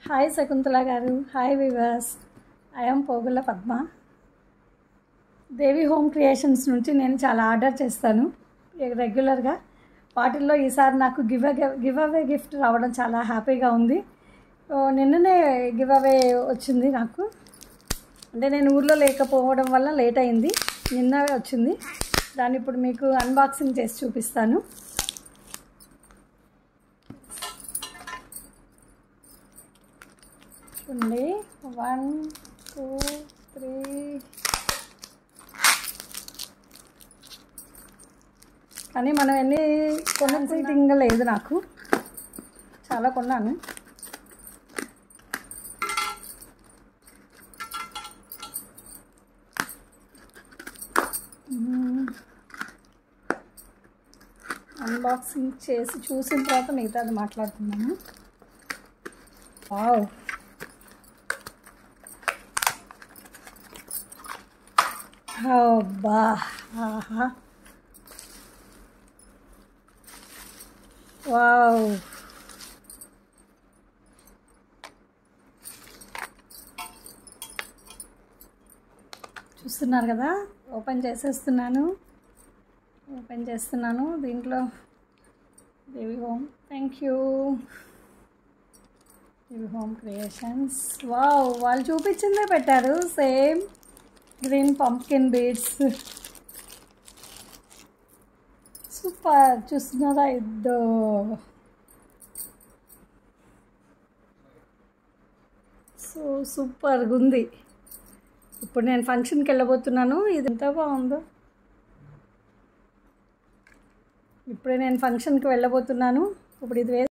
hi Shakuntala గారు hi వివాస్ I am Pogula Padma Devi home creations నుంచి నేను చాలా ఆర్డర్ చేస్తాను రెగ్యులర్గా వాటిల్లో ఈసారి నాకు గివ్ గివ్ అవే గిఫ్ట్ రావడం చాలా హ్యాపీగా ఉంది ఓ, నిన్ననే గివ్ అవే వచ్చింది నాకు అంటే నేను ఊర్లో లేకపోవడం వల్ల లేట్ అయింది నిన్నవే వచ్చింది దాన్ని ఇప్పుడు మీకు అన్బాక్సింగ్ చేసి చూపిస్తాను చూడండి వన్ టూ త్రీ కానీ మనం ఎన్ని కొనుక్కుంటే లేదు నాకు చాలా కొన్నాను అన్బాక్సింగ్ చేసి చూసిన తర్వాత మిగతాది మాట్లాడుతున్నాను వావ్ అబ్బా ఆహా వావ్ చూస్తున్నారు కదా ఓపెన్ చేసేస్తున్నాను ఓపెన్ చేస్తున్నాను దీంట్లో Devi home thank you Devi home creations wow వాళ్ళు చూపించిందే పెట్టారు same green pumpkin beads super చూస్తున్నారా ఇద్దో సో సూపర్గా ఉంది ఇప్పుడు నేను ఫంక్షన్కి వెళ్ళబోతున్నాను ఇది ఎంత బాగుందో ఇప్పుడే నేను ఫంక్షన్కి వెళ్ళబోతున్నాను ఇప్పుడు ఇది వే